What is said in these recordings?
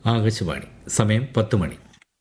ആകാശവാണി സമയം പത്ത് മണി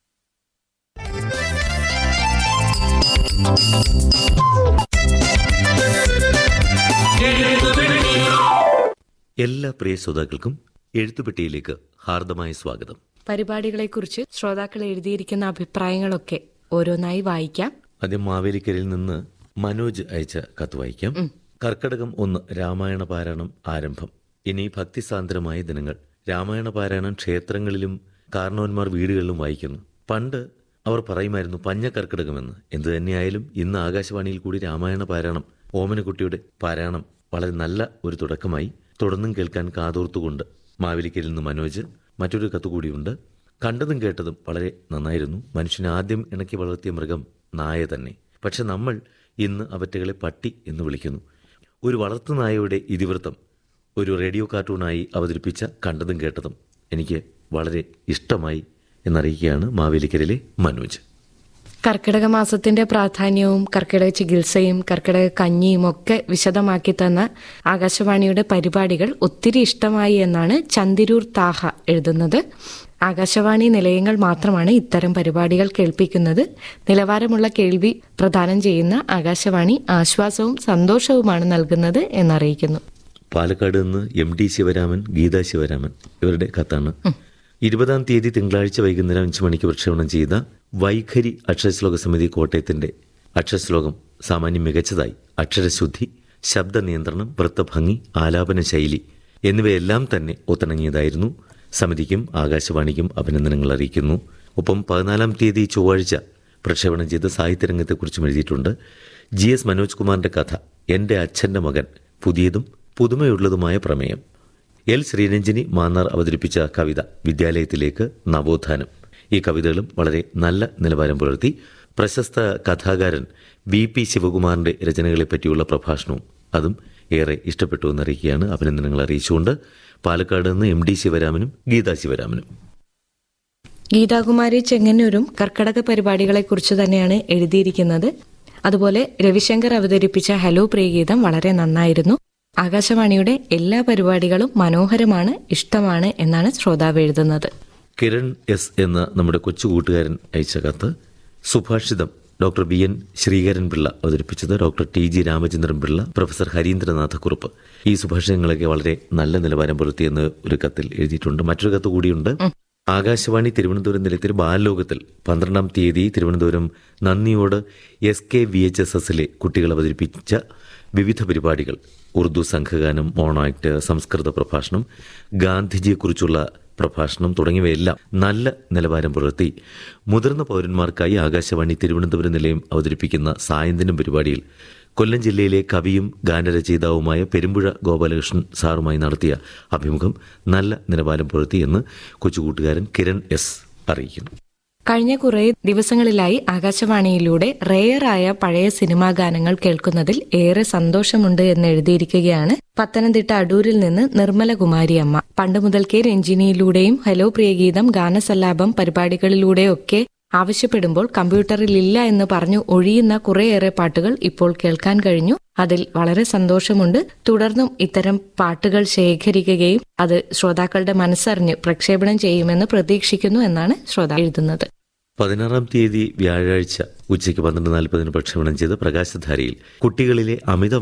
എല്ലാ പ്രിയ ശ്രോതാക്കൾക്കും എഴുത്തുപെട്ടിയിലേക്ക് ഹാർദമായ സ്വാഗതം പരിപാടികളെക്കുറിച്ച് ശ്രോതാക്കൾ എഴുതിയിരിക്കുന്ന അഭിപ്രായങ്ങളൊക്കെ ഓരോന്നായി വായിക്കാം ആദ്യം മാവേലിക്കരയിൽ നിന്ന് മനോജ് അയച്ച കത്ത് വായിക്കാം കർക്കടകം ഒന്ന് രാമായണ പാരായണം ആരംഭം ഇനി ഭക്തിസാന്ദ്രമായ ദിനങ്ങൾ രാമായണ പാരായണം ക്ഷേത്രങ്ങളിലും കാരണവന്മാർ വീടുകളിലും വായിക്കുന്നു പണ്ട് അവർ പറയുമായിരുന്നു പഞ്ഞ കർക്കിടകമെന്ന് എന്തു തന്നെയായാലും ഇന്ന് ആകാശവാണിയിൽ കൂടി രാമായണ പാരായണം ഓമനക്കുട്ടിയുടെ പാരായണം വളരെ നല്ല ഒരു തുടക്കമായി തുടർന്നും കേൾക്കാൻ കാതോർത്തുകൊണ്ട് മാവേലിക്കരിൽ നിന്ന് മനോജ് മറ്റൊരു കത്ത് കൂടിയുണ്ട് കണ്ടതും കേട്ടതും വളരെ നന്നായിരുന്നു മനുഷ്യനെ ആദ്യം ഇണക്കി വളർത്തിയ മൃഗം നായ തന്നെ പക്ഷെ നമ്മൾ ഇന്ന് അവറ്റകളെ പട്ടി എന്ന് വിളിക്കുന്നു ഒരു വളർത്തുനായയുടെ ഇതിവൃത്തം ഒരു റേഡിയോ കാർട്ടൂണായി അവതരിപ്പിച്ച കണ്ടതും കേട്ടതും എനിക്ക് വളരെ ഇഷ്ടമായി എന്നറിയിക്കുകയാണ് മാവേലിക്കരയിലെ മനോജ് കർക്കിടക മാസത്തിന്റെ പ്രാധാന്യവും കർക്കിടക ചികിത്സയും കർക്കിടക കഞ്ഞിയും ഒക്കെ വിശദമാക്കി തന്ന ആകാശവാണിയുടെ പരിപാടികൾ ഒത്തിരി ഇഷ്ടമായി എന്നാണ് ചന്ദിരൂർ താഹ എഴുതുന്നത് ആകാശവാണി നിലയങ്ങൾ മാത്രമാണ് ഇത്തരം പരിപാടികൾ കേൾപ്പിക്കുന്നത് നിലവാരമുള്ള കേൾവി പ്രദാനം ചെയ്യുന്ന ആകാശവാണി ആശ്വാസവും സന്തോഷവുമാണ് നൽകുന്നത് എന്നറിയിക്കുന്നു പാലക്കാട് നിന്ന് എം ഡി ശിവരാമൻ ഗീതാ ശിവരാമൻ ഇവരുടെ കത്താണ് ഇരുപതാം തീയതി തിങ്കളാഴ്ച വൈകുന്നേരം അഞ്ചു മണിക്ക് പ്രക്ഷേപണം ചെയ്ത വൈഖരി അക്ഷരശ്ലോക സമിതി കോട്ടയത്തിന്റെ അക്ഷരശ്ലോകം സാമാന്യം മികച്ചതായി അക്ഷരശുദ്ധി ശബ്ദ നിയന്ത്രണം വൃത്തഭംഗി ആലാപന ശൈലി എന്നിവയെല്ലാം തന്നെ ഒത്തിണങ്ങിയതായിരുന്നു സമിതിക്കും ആകാശവാണിക്കും അഭിനന്ദനങ്ങൾ അറിയിക്കുന്നു ഒപ്പം പതിനാലാം തീയതി ചൊവ്വാഴ്ച പ്രക്ഷേപണം ചെയ്ത സാഹിത്യരംഗത്തെക്കുറിച്ചും എഴുതിയിട്ടുണ്ട് ജി എസ് മനോജ് കുമാറിന്റെ കഥ എന്റെ അച്ഛന്റെ മകൻ പുതിയതും പുതുമയുള്ളതുമായ പ്രമേയം എൽ ശ്രീരഞ്ജിനി മാന്നാർ അവതരിപ്പിച്ച കവിത വിദ്യാലയത്തിലേക്ക് നവോത്ഥാനം ഈ കവിതകളും വളരെ നല്ല നിലവാരം പുലർത്തി പ്രശസ്ത കഥാകാരൻ വി പി ശിവകുമാറിന്റെ രചനകളെ പറ്റിയുള്ള പ്രഭാഷണവും അതും ഏറെ ഇഷ്ടപ്പെട്ടു എന്നറിയിക്കുകയാണ് അഭിനന്ദനങ്ങൾ അറിയിച്ചുകൊണ്ട് പാലക്കാട് നിന്ന് എം ഡി ശിവരാമനും ഗീതാ ശിവരാമനും ഗീതാകുമാരി ചെങ്ങന്നൂരും കർക്കടക പരിപാടികളെക്കുറിച്ച് തന്നെയാണ് എഴുതിയിരിക്കുന്നത് അതുപോലെ രവിശങ്കർ അവതരിപ്പിച്ച ഹലോ പ്രിയഗീതം വളരെ നന്നായിരുന്നു ആകാശവാണിയുടെ എല്ലാ പരിപാടികളും മനോഹരമാണ് ഇഷ്ടമാണ് എന്നാണ് ശ്രോതാവ് എഴുതുന്നത് കിരൺ എസ് എന്ന നമ്മുടെ കൊച്ചു കൂട്ടുകാരൻ അയച്ച കത്ത് സുഭാഷിതം doctor B N Sreekaran Pillai അവതരിപ്പിച്ചത് doctor T G Ramachandran Pillai professor Harindranatha Kurup ഈ സുഭാഷിതങ്ങളൊക്കെ വളരെ നല്ല നിലവാരം പുലർത്തിയെന്ന് ഒരു കത്തിൽ എഴുതിയിട്ടുണ്ട് മറ്റൊരു കത്ത് കൂടിയുണ്ട് ആകാശവാണി തിരുവനന്തപുരം നിലയത്തിൽ ബാലലോകത്തിൽ പന്ത്രണ്ടാം തീയതി Thiruvananthapuram Nandiyode S K V H S എസിലെ കുട്ടികൾ അവതരിപ്പിച്ച വിവിധ പരിപാടികൾ ഉറുദു സംഘഗാനം മോണാക്ട് സംസ്കൃത പ്രഭാഷണം ഗാന്ധിജിയെക്കുറിച്ചുള്ള പ്രഭാഷണം തുടങ്ങിയവയെല്ലാം നല്ല നിലവാരം പുലർത്തി മുതിർന്ന പൗരന്മാർക്കായി ആകാശവാണി തിരുവനന്തപുരം നിലയം അവതരിപ്പിക്കുന്ന സായന്തനം പരിപാടിയിൽ കൊല്ലം ജില്ലയിലെ കവിയും ഗാനരചയിതാവുമായ പെരുമ്പുഴ ഗോപാലകൃഷ്ണൻ സാറുമായി നടത്തിയ അഭിമുഖം നല്ല നിലവാരം പുലർത്തി എന്ന് കൊച്ചുകൂട്ടുകാരൻ കിരൺ എസ് അറിയിക്കുന്നു കഴിഞ്ഞ കുറേ ദിവസങ്ങളിലായി ആകാശവാണിയിലൂടെ റെയറായ പഴയ സിനിമാ ഗാനങ്ങൾ കേൾക്കുന്നതിൽ ഏറെ സന്തോഷമുണ്ട് എന്ന് എഴുതിയിരിക്കുകയാണ് പത്തനംതിട്ട അടൂരിൽ നിന്ന് നിർമ്മലകുമാരി അമ്മ പണ്ട് മുതൽക്കേ രഞ്ജിനിയിലൂടെയും ഹലോ പ്രിയഗീതം ഗാനസല്ലാപം പരിപാടികളിലൂടെയൊക്കെ ആവശ്യപ്പെടുമ്പോൾ കമ്പ്യൂട്ടറിൽ ഇല്ല എന്ന് പറഞ്ഞു ഒഴിയുന്ന കുറേയേറെ പാട്ടുകൾ ഇപ്പോൾ കേൾക്കാൻ കഴിഞ്ഞു അതിൽ വളരെ സന്തോഷമുണ്ട് തുടർന്നും ഇത്തരം പാട്ടുകൾ ശേഖരിക്കുകയും അത് ശ്രോതാക്കളുടെ മനസ്സറിഞ്ഞ് പ്രക്ഷേപണം ചെയ്യുമെന്ന് പ്രതീക്ഷിക്കുന്നു എന്നാണ് ശ്രോതാ എഴുതുന്നത് പതിനാറാം തീയതി വ്യാഴാഴ്ച ഉച്ചയ്ക്ക് പന്ത്രണ്ട് നാൽപ്പതിന് പ്രക്ഷേപണം ചെയ്ത പ്രകാശധാരയിൽ കുട്ടികളിലെ അമിത